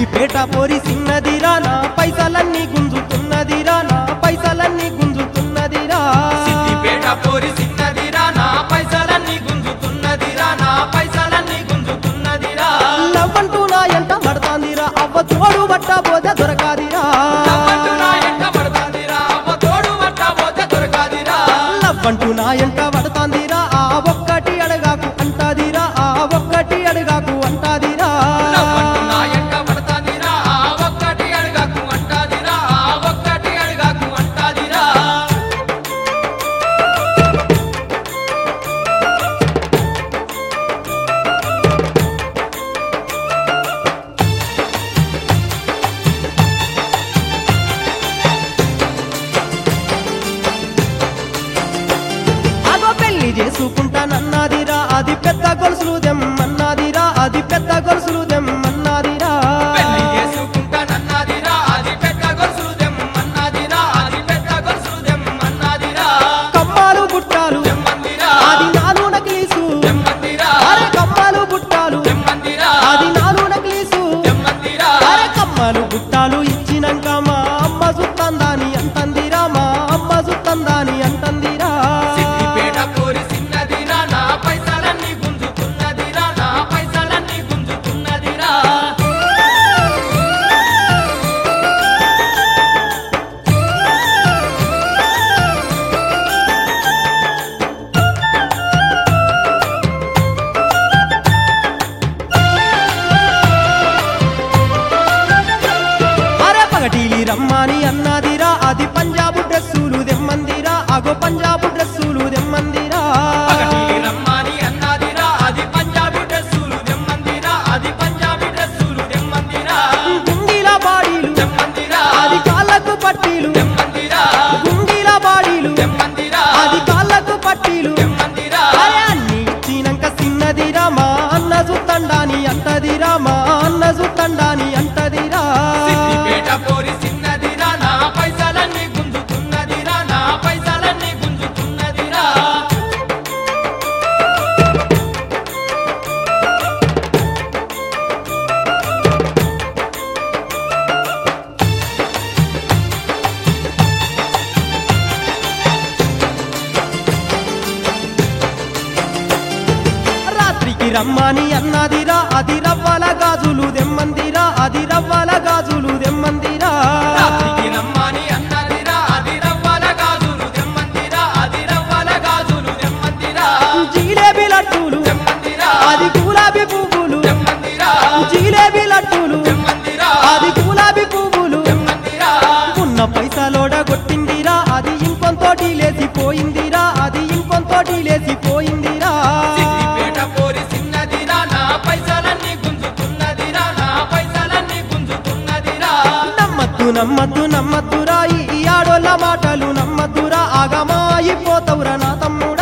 సిద్దిపేట పోరి సిన్నదిరా నా పైసలన్నీ గుంజుతున్నదిరా నా పైసలన్నీ గుంజుతున్నదిరా సిద్దిపేట పోరి సిన్నదిరా నా పైసలన్నీ గుంజుతున్నదిరా నా పైసలన్నీ గుంజుతున్నదిరా లవ్వంటూ నా ఎంట పడతాందిరా అవ్వ తోడు బట్ట పోతే దొరకాదిరా లవ్వంటూ నా ఎంట పడతాదిరా అవ్వ తోడు పట్ట పోతే దొరకాదిరా లవ్వంటూ నా ఎంట పడతాందిరా ఆ ఒక్కటి అడగాకు అంటాదిరా ఆ ఒక్కటి అడగాకు అంటాదిరా లవ్వంటూ నా ఎంట పడతాదిరా ఆ ఒక్కటి అడగకు అంటాదిరా ఆ ఒక్కటి అడగకు అంటాదిరా అగో పెళ్లి చేసుకుంటానన్నాదిరా అది పెద్ద గొలుసులు దెమ్మన్నాదిరా అది పెద్ద గొలుసులు దెమ్మన్నాదిరా పెళ్లి చేసుకుంటానన్నదిరా అది పెద్ద గొలుసులు దెమ్మన్నదిరా అది పెద్ద గొలుసులు దెమ్మన్నదిరా కమ్మాలు బుట్టాలు దెమ్మందిరా అది నాను నకిలీసు దెమ్మందిరా అరే కమ్మాలు బుట్టాలు దెమ్మందిరా అది నాను నకిలీసు దెమ్మందిరా అరే కమ్మాలు బుట్టాలు ఇచ్చినాక మా అమ్మ సుత్తందాని అంతందిరా మా అమ్మ సుత్తందాని అంతందిరా సిద్దిపేట పోరి సిన్నదిరా నా పైసలన్నీ గుంజుతున్నదిరా నా పైసలన్నీ గుంజుతున్నదిరా అరే పగటీలి రమ్మని అన్నదిరా అది పంజాబు డ్రెస్సులు దెమ్మందిరా అగో పంజాబు డ్రెస్సులు దెమ్మందిరా పగటికి రమ్మని అన్నదిరా అది పంజాబీ డ్రెస్సులు దెమ్మందిరా అది పంజాబీ డ్రెస్సులు దెమ్మందిరా గుండీల బాడీలు దెమ్మందిరా అది కాళ్ళకు పట్టీలు దెమ్మందిరా గుండీల బాడీలు దెమ్మందిరా అది కాళ్ళకు పట్టీలు దెమ్మందిరా అరే అన్ని ఇచ్చినాక చిన్నదిరా మా అన్న సుత్తండాని అంటదిరా మా అన్న సుత్తండాని అంటదిరా సిద్దిపేట పోరి సిన్నదిరా నా పైసలన్నీ గుంజుతున్నదిరా నా పైసలన్నీ గుంజుతున్నదిరా రాత్రికి రమ్మని అన్నదిరా అది రవ్వల గాజులు దెమ్మందిరా అది రవ్వల గాజులు దెమ్మందిరా రాత్రికి రమ్మని అన్నదిరా అది రవ్వల గాజులు దెమ్మందిరా అది రవ్వల గాజులు దెమ్మందిరా జిలేబీ లడ్డూలు దెమ్మందిరా అది గులాబీ పువ్వులు దెమ్మందిరా జిలేబీ లడ్డూలు దెమ్మందిరా అది గులాబీ పువ్వులు దెమ్మందిరా ఉన్న పైసలోడ కొట్టిందిరా అది ఇంకొంతోటి లేచిపోయిందిరా అది ఇంకొంతోటి లేచిపోయిందిరా సిద్దిపేట పోరి సిన్నదిరా నా పైసలన్నీ గుంజుతున్నదిరా నా పైసలన్నీ గుంజుతున్నదిరా నమ్మద్దు నమ్మద్దు నమ్మద్దురా ఈ ఆడోళ్ళ మాటలు నమ్మద్దురా ఆగమాయిపోతవురా నా తమ్ముడా